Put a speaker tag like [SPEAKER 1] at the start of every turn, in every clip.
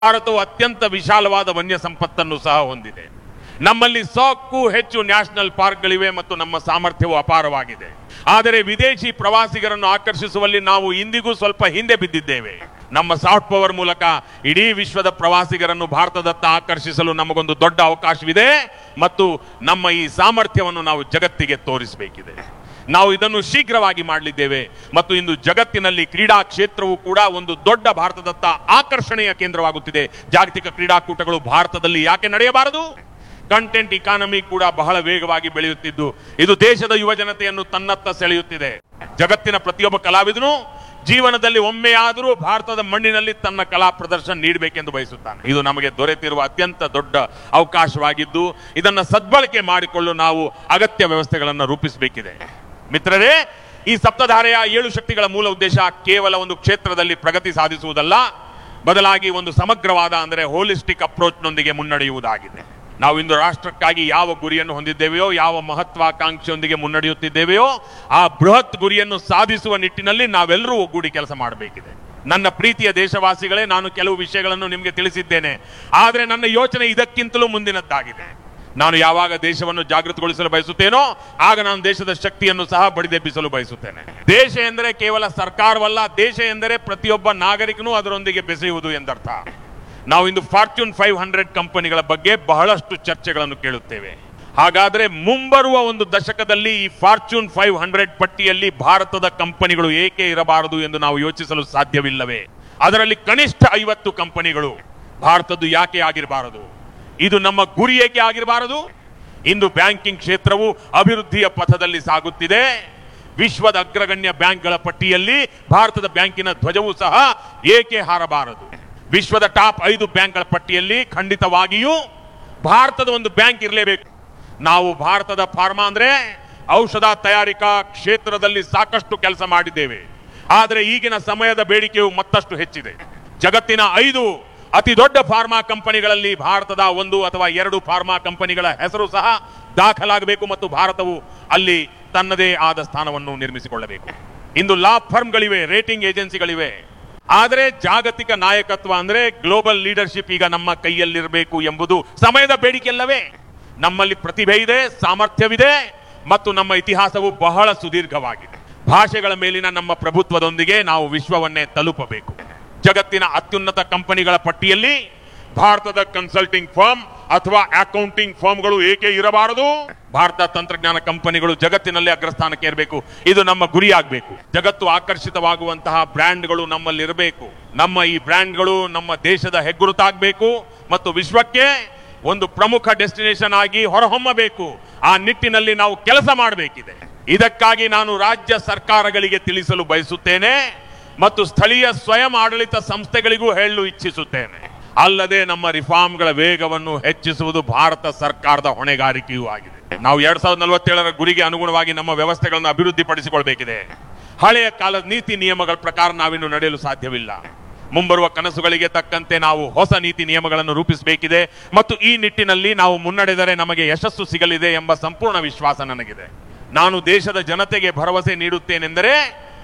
[SPEAKER 1] ಭಾರತವು ಅತ್ಯಂತ ವಿಶಾಲವಾದ ವನ್ಯ ಸಂಪತ್ತನ್ನು ಸಹ ಹೊಂದಿದೆ ನಮ್ಮಲ್ಲಿ ಸಾಕ್ಕೂ ಹೆಚ್ಚು ನ್ಯಾಷನಲ್ ಪಾರ್ಕ್ಗಳಿವೆ ಮತ್ತು ನಮ್ಮ ಸಾಮರ್ಥ್ಯವು ಅಪಾರವಾಗಿದೆ ಆದರೆ ವಿದೇಶಿ ಪ್ರವಾಸಿಗರನ್ನು ಆಕರ್ಷಿಸುವಲ್ಲಿ ನಾವು ಇಂದಿಗೂ ಸ್ವಲ್ಪ ಹಿಂದೆ ಬಿದ್ದಿದ್ದೇವೆ ನಮ್ಮ ಸಾಫ್ಟ್ ಪವರ್ ಮೂಲಕ ಇಡೀ ವಿಶ್ವದ ಪ್ರವಾಸಿಗರನ್ನು ಭಾರತದತ್ತ ಆಕರ್ಷಿಸಲು ನಮಗೊಂದು ದೊಡ್ಡ ಅವಕಾಶವಿದೆ ಮತ್ತು ನಮ್ಮ ಈ ಸಾಮರ್ಥ್ಯವನ್ನು ನಾವು ಜಗತ್ತಿಗೆ ತೋರಿಸಬೇಕಿದೆ ನಾವು ಇದನ್ನು ಶೀಘ್ರವಾಗಿ ಮಾಡಲಿದ್ದೇವೆ ಮತ್ತು ಇಂದು ಜಗತ್ತಿನಲ್ಲಿ ಕ್ರೀಡಾ ಕ್ಷೇತ್ರವು ಕೂಡ ಒಂದು ದೊಡ್ಡ ಭಾರತದತ್ತ ಆಕರ್ಷಣೆಯ ಕೇಂದ್ರವಾಗುತ್ತಿದೆ ಜಾಗತಿಕ ಕ್ರೀಡಾಕೂಟಗಳು ಭಾರತದಲ್ಲಿ ಯಾಕೆ ನಡೆಯಬಾರದು ಕಂಟೆಂಟ್ ಇಕಾನಮಿ ಕೂಡ ಬಹಳ ವೇಗವಾಗಿ ಬೆಳೆಯುತ್ತಿದ್ದು ಇದು ದೇಶದ ಯುವ ಜನತೆಯನ್ನು ತನ್ನತ್ತ ಸೆಳೆಯುತ್ತಿದೆ ಜಗತ್ತಿನ ಪ್ರತಿಯೊಬ್ಬ ಕಲಾವಿದನು ಜೀವನದಲ್ಲಿ ಒಮ್ಮೆಯಾದರೂ ಭಾರತದ ಮಣ್ಣಿನಲ್ಲಿ ತನ್ನ ಕಲಾ ಪ್ರದರ್ಶನ ನೀಡಬೇಕೆಂದು ಬಯಸುತ್ತಾನೆ ಇದು ನಮಗೆ ದೊರೆತಿರುವ ಅತ್ಯಂತ ದೊಡ್ಡ ಅವಕಾಶವಾಗಿದ್ದು ಇದನ್ನು ಸದ್ಬಳಕೆ ಮಾಡಿಕೊಳ್ಳಲು ನಾವು ಅಗತ್ಯ ವ್ಯವಸ್ಥೆಗಳನ್ನು ರೂಪಿಸಬೇಕಿದೆ ಮಿತ್ರರೇ ಈ ಸಪ್ತಧಾರೆಯ ಏಳು ಶಕ್ತಿಗಳ ಮೂಲ ಉದ್ದೇಶ ಕೇವಲ ಒಂದು ಕ್ಷೇತ್ರದಲ್ಲಿ ಪ್ರಗತಿ ಸಾಧಿಸುವುದಲ್ಲ ಬದಲಾಗಿ ಒಂದು ಸಮಗ್ರವಾದ ಅಂದರೆ ಹೋಲಿಸ್ಟಿಕ್ ಅಪ್ರೋಚ್ನೊಂದಿಗೆ ಮುನ್ನಡೆಯುವುದಾಗಿದೆ ನಾವು ಇಂದು ರಾಷ್ಟ್ರಕ್ಕಾಗಿ ಯಾವ ಗುರಿಯನ್ನು ಹೊಂದಿದ್ದೇವೆಯೋ ಯಾವ ಮಹತ್ವಾಕಾಂಕ್ಷೆಯೊಂದಿಗೆ ಮುನ್ನಡೆಯುತ್ತಿದ್ದೇವೆಯೋ ಆ ಬೃಹತ್ ಗುರಿಯನ್ನು ಸಾಧಿಸುವ ನಿಟ್ಟಿನಲ್ಲಿ ನಾವೆಲ್ಲರೂ ಒಗ್ಗೂಡಿ ಕೆಲಸ ಮಾಡಬೇಕಿದೆ ನನ್ನ ಪ್ರೀತಿಯ ದೇಶವಾಸಿಗಳೇ ನಾನು ಕೆಲವು ವಿಷಯಗಳನ್ನು ನಿಮಗೆ ತಿಳಿಸಿದ್ದೇನೆ ಆದರೆ ನನ್ನ ಯೋಚನೆ ಇದಕ್ಕಿಂತಲೂ ಮುಂದಿನದ್ದಾಗಿದೆ ನಾನು ಯಾವಾಗ ದೇಶವನ್ನು ಜಾಗೃತಗೊಳಿಸಲು ಬಯಸುತ್ತೇನೋ ಆಗ ನಾನು ದೇಶದ ಶಕ್ತಿಯನ್ನು ಸಹ ಬಡಿದೆಬ್ಬಿಸಲು ಬಯಸುತ್ತೇನೆ ದೇಶ ಎಂದರೆ ಕೇವಲ ಸರ್ಕಾರವಲ್ಲ ದೇಶ ಎಂದರೆ ಪ್ರತಿಯೊಬ್ಬ ನಾಗರಿಕನೂ ಅದರೊಂದಿಗೆ ಬೆಸೆಯುವುದು ಎಂದರ್ಥ ನಾವು ಇಂದು ಫಾರ್ಚೂನ್ ಫೈವ್ ಹಂಡ್ರೆಡ್ ಕಂಪನಿಗಳ ಬಗ್ಗೆ ಬಹಳಷ್ಟು ಚರ್ಚೆಗಳನ್ನು ಕೇಳುತ್ತೇವೆ ಹಾಗಾದ್ರೆ ಮುಂಬರುವ ಒಂದು ದಶಕದಲ್ಲಿ ಈ ಫಾರ್ಚೂನ್ ಫೈವ್ ಹಂಡ್ರೆಡ್ ಪಟ್ಟಿಯಲ್ಲಿ ಭಾರತದ ಕಂಪನಿಗಳು ಏಕೆ ಇರಬಾರದು ಎಂದು ನಾವು ಯೋಚಿಸಲು ಸಾಧ್ಯವಿಲ್ಲವೇ ಅದರಲ್ಲಿ ಕನಿಷ್ಠ ಐವತ್ತು ಕಂಪನಿಗಳು ಭಾರತದ್ದು ಯಾಕೆ ಆಗಿರಬಾರದು ಇದು ನಮ್ಮ ಗುರಿ ಏಕೆ ಆಗಿರಬಾರದು ಇಂದು ಬ್ಯಾಂಕಿಂಗ್ ಕ್ಷೇತ್ರವು ಅಭಿವೃದ್ಧಿಯ ಪಥದಲ್ಲಿ ಸಾಗುತ್ತಿದೆ ವಿಶ್ವದ ಅಗ್ರಗಣ್ಯ ಬ್ಯಾಂಕ್ಗಳ ಪಟ್ಟಿಯಲ್ಲಿ ಭಾರತದ ಬ್ಯಾಂಕಿನ ಧ್ವಜವೂ ಸಹ ಏಕೆ ಹಾರಬಾರದು ವಿಶ್ವದ ಟಾಪ್ ಐದು ಬ್ಯಾಂಕ್ಗಳ ಪಟ್ಟಿಯಲ್ಲಿ ಖಂಡಿತವಾಗಿಯೂ ಭಾರತದ ಒಂದು ಬ್ಯಾಂಕ್ ಇರಲೇಬೇಕು ನಾವು ಭಾರತದ ಫಾರ್ಮಾ ಅಂದ್ರೆ ಔಷಧ ತಯಾರಿಕಾ ಕ್ಷೇತ್ರದಲ್ಲಿ ಸಾಕಷ್ಟು ಕೆಲಸ ಮಾಡಿದ್ದೇವೆ ಆದರೆ ಈಗಿನ ಸಮಯದ ಬೇಡಿಕೆಯು ಮತ್ತಷ್ಟು ಹೆಚ್ಚಿದೆ ಜಗತ್ತಿನ ಐದು ಅತಿ ದೊಡ್ಡ ಫಾರ್ಮಾ ಕಂಪನಿಗಳಲ್ಲಿ ಭಾರತದ ಒಂದು ಅಥವಾ ಎರಡು ಫಾರ್ಮಾ ಕಂಪನಿಗಳ ಹೆಸರು ಸಹ ದಾಖಲಾಗಬೇಕು ಮತ್ತು ಭಾರತವು ಅಲ್ಲಿ ತನ್ನದೇ ಆದ ಸ್ಥಾನವನ್ನು ನಿರ್ಮಿಸಿಕೊಳ್ಳಬೇಕು ಇಂದು ಲಾ ಫರ್ಮ್ಗಳಿವೆ ರೇಟಿಂಗ್ ಏಜೆನ್ಸಿಗಳಿವೆ ಆದರೆ ಜಾಗತಿಕ ನಾಯಕತ್ವ ಅಂದ್ರೆ ಗ್ಲೋಬಲ್ ಲೀಡರ್ಶಿಪ್ ಈಗ ನಮ್ಮ ಕೈಯಲ್ಲಿರಬೇಕು ಎಂಬುದು ಸಮಯದ ಬೇಡಿಕೆಯಲ್ಲವೇ ನಮ್ಮಲ್ಲಿ ಪ್ರತಿಭೆ ಇದೆ ಸಾಮರ್ಥ್ಯವಿದೆ ಮತ್ತು ನಮ್ಮ ಇತಿಹಾಸವು ಬಹಳ ಸುದೀರ್ಘವಾಗಿದೆ ಭಾಷೆಗಳ ಮೇಲಿನ ನಮ್ಮ ಪ್ರಭುತ್ವದೊಂದಿಗೆ ನಾವು ವಿಶ್ವವನ್ನೇ ತಲುಪಬೇಕು ಜಗತ್ತಿನ ಅತ್ಯುನ್ನತ ಕಂಪನಿಗಳ ಪಟ್ಟಿಯಲ್ಲಿ ಭಾರತದ ಕನ್ಸಲ್ಟಿಂಗ್ ಫರ್ಮ್ ಅಥವಾ ಅಕೌಂಟಿಂಗ್ ಫರ್ಮ್ಗಳು ಏಕೆ ಇರಬಾರದು ಭಾರತ ತಂತ್ರಜ್ಞಾನ ಕಂಪನಿಗಳು ಜಗತ್ತಿನಲ್ಲಿ ಅಗ್ರಸ್ಥಾನಕ್ಕೆ ಇರಬೇಕು ಇದು ನಮ್ಮ ಗುರಿಯಾಗಬೇಕು ಜಗತ್ತು ಆಕರ್ಷಿತವಾಗುವಂತಹ ಬ್ರ್ಯಾಂಡ್ಗಳು ನಮ್ಮಲ್ಲಿ ಇರಬೇಕು ನಮ್ಮ ಈ ಬ್ರ್ಯಾಂಡ್ಗಳು ನಮ್ಮ ದೇಶದ ಹೆಗ್ಗುರುತಾಗಬೇಕು ಮತ್ತು ವಿಶ್ವಕ್ಕೆ ಒಂದು ಪ್ರಮುಖ ಡೆಸ್ಟಿನೇಷನ್ ಆಗಿ ಹೊರಹೊಮ್ಮಬೇಕು ಆ ನಿಟ್ಟಿನಲ್ಲಿ ನಾವು ಕೆಲಸ ಮಾಡಬೇಕಿದೆ ಇದಕ್ಕಾಗಿ ನಾನು ರಾಜ್ಯ ಸರ್ಕಾರಗಳಿಗೆ ತಿಳಿಸಲು ಬಯಸುತ್ತೇನೆ ಮತ್ತು ಸ್ಥಳೀಯ ಸ್ವಯಂ ಆಡಳಿತ ಸಂಸ್ಥೆಗಳಿಗೂ ಹೇಳಲು ಇಚ್ಛಿಸುತ್ತೇನೆ ಅಲ್ಲದೆ ನಮ್ಮ ರಿಫಾರ್ಮ್ಗಳ ವೇಗವನ್ನು ಹೆಚ್ಚಿಸುವುದು ಭಾರತ ಸರ್ಕಾರದ ಹೊಣೆಗಾರಿಕೆಯೂ ಆಗಿದೆ ನಾವು ಎರಡ್ ಸಾವಿರದ ನಲವತ್ತೇಳರ ಗುರಿಗೆ ಅನುಗುಣವಾಗಿ ನಮ್ಮ ವ್ಯವಸ್ಥೆಗಳನ್ನು ಅಭಿವೃದ್ಧಿಪಡಿಸಿಕೊಳ್ಬೇಕಿದೆ ಹಳೆಯ ಕಾಲದ ನೀತಿ ನಿಯಮಗಳ ಪ್ರಕಾರ ನಾವಿನ್ನು ನಡೆಯಲು ಸಾಧ್ಯವಿಲ್ಲ ಮುಂಬರುವ ಕನಸುಗಳಿಗೆ ತಕ್ಕಂತೆ ನಾವು ಹೊಸ ನೀತಿ ನಿಯಮಗಳನ್ನು ರೂಪಿಸಬೇಕಿದೆ ಮತ್ತು ಈ ನಿಟ್ಟಿನಲ್ಲಿ ನಾವು ಮುನ್ನಡೆದರೆ ನಮಗೆ ಯಶಸ್ಸು ಸಿಗಲಿದೆ ಎಂಬ ಸಂಪೂರ್ಣ ವಿಶ್ವಾಸ ನನಗಿದೆ ನಾನು ದೇಶದ ಜನತೆಗೆ ಭರವಸೆ ನೀಡುತ್ತೇನೆಂದರೆ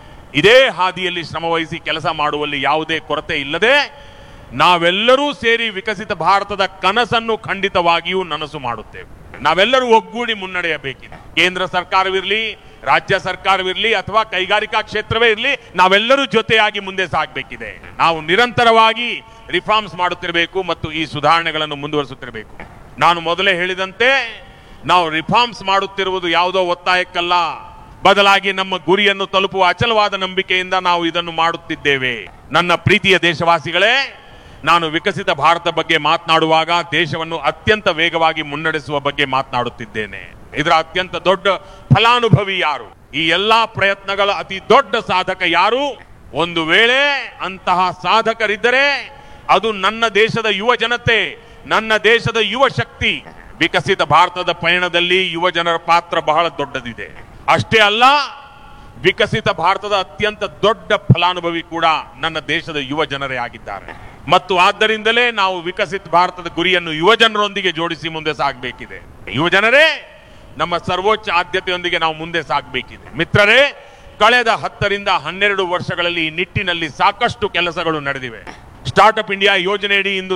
[SPEAKER 1] ಇದೇ ಹಾದಿಯಲ್ಲಿ ಶ್ರಮವಹಿಸಿ ಕೆಲಸ ಮಾಡುವಲ್ಲಿ ಯಾವುದೇ ಕೊರತೆ ಇಲ್ಲದೆ ನಾವೆಲ್ಲರೂ ಸೇರಿ ವಿಕಸಿತ ಭಾರತದ ಕನಸನ್ನು ಖಂಡಿತವಾಗಿಯೂ ನನಸು ಮಾಡುತ್ತೇವೆ ನಾವೆಲ್ಲರೂ ಒಗ್ಗೂಡಿ ಮುನ್ನಡೆಯಬೇಕಿದೆ ಕೇಂದ್ರ ಸರ್ಕಾರವಿರಲಿ ರಾಜ್ಯ ಸರ್ಕಾರವಿರಲಿ ಅಥವಾ ಕೈಗಾರಿಕಾ ಕ್ಷೇತ್ರವೇ ಇರಲಿ ನಾವೆಲ್ಲರೂ ಜೊತೆಯಾಗಿ ಮುಂದೆ ಸಾಗಬೇಕಿದೆ ನಾವು ನಿರಂತರವಾಗಿ ರಿಫಾರ್ಮ್ಸ್ ಮಾಡುತ್ತಿರಬೇಕು ಮತ್ತು ಈ ಸುಧಾರಣೆಗಳನ್ನು ಮುಂದುವರಿಸುತ್ತಿರಬೇಕು ನಾನು ಮೊದಲೇ ಹೇಳಿದಂತೆ ನಾವು ರಿಫಾರ್ಮ್ಸ್ ಮಾಡುತ್ತಿರುವುದು ಯಾವುದೋ ಒತ್ತಾಯಕ್ಕಲ್ಲ ಬದಲಾಗಿ ನಮ್ಮ ಗುರಿಯನ್ನು ತಲುಪುವ ಅಚಲವಾದ ನಂಬಿಕೆಯಿಂದ ನಾವು ಇದನ್ನು ಮಾಡುತ್ತಿದ್ದೇವೆ ನನ್ನ ಪ್ರೀತಿಯ ದೇಶವಾಸಿಗಳೇ ನಾನು ವಿಕಸಿತ ಭಾರತ ಬಗ್ಗೆ ಮಾತನಾಡುವಾಗ ದೇಶವನ್ನು ಅತ್ಯಂತ ವೇಗವಾಗಿ ಮುನ್ನಡೆಸುವ ಬಗ್ಗೆ ಮಾತನಾಡುತ್ತಿದ್ದೇನೆ ಇದರ ಅತ್ಯಂತ ದೊಡ್ಡ ಫಲಾನುಭವಿ ಯಾರು ಈ ಎಲ್ಲಾ ಪ್ರಯತ್ನಗಳ ಅತಿ ದೊಡ್ಡ ಸಾಧಕ ಯಾರು ಒಂದು ವೇಳೆ ಅಂತಹ ಸಾಧಕರಿದ್ದರೆ ಅದು ನನ್ನ ದೇಶದ ಯುವ ಜನತೆ ನನ್ನ ದೇಶದ ಯುವ ಶಕ್ತಿ ವಿಕಸಿತ ಭಾರತದ ಪಯಣದಲ್ಲಿ ಯುವ ಜನರ ಪಾತ್ರ ಬಹಳ ದೊಡ್ಡದಿದೆ ಅಷ್ಟೇ ಅಲ್ಲ ವಿಕಸಿತ ಭಾರತದ ಅತ್ಯಂತ ದೊಡ್ಡ ಫಲಾನುಭವಿ ಕೂಡ ನನ್ನ ದೇಶದ ಯುವ ಜನರೇ ಆಗಿದ್ದಾರೆ ಮತ್ತು ಆದ್ದರಿಂದಲೇ ನಾವು ವಿಕಸಿತ ಭಾರತದ ಗುರಿಯನ್ನು ಯುವ ಜನರೊಂದಿಗೆ ಜೋಡಿಸಿ ಮುಂದೆ ಸಾಗಬೇಕಿದೆ ಯುವ ಜನರೇ ನಮ್ಮ ಸರ್ವೋಚ್ಚ ಆದ್ಯತೆಯೊಂದಿಗೆ ನಾವು ಮುಂದೆ ಸಾಗಬೇಕಿದೆ ಮಿತ್ರರೇ ಕಳೆದ ಹತ್ತರಿಂದ ಹನ್ನೆರಡು ವರ್ಷಗಳಲ್ಲಿ ಈ ನಿಟ್ಟಿನಲ್ಲಿ ಸಾಕಷ್ಟು ಕೆಲಸಗಳು ನಡೆದಿವೆ ಸ್ಟಾರ್ಟ್ಅಪ್ ಇಂಡಿಯಾ ಯೋಜನೆಯಡಿ ಇಂದು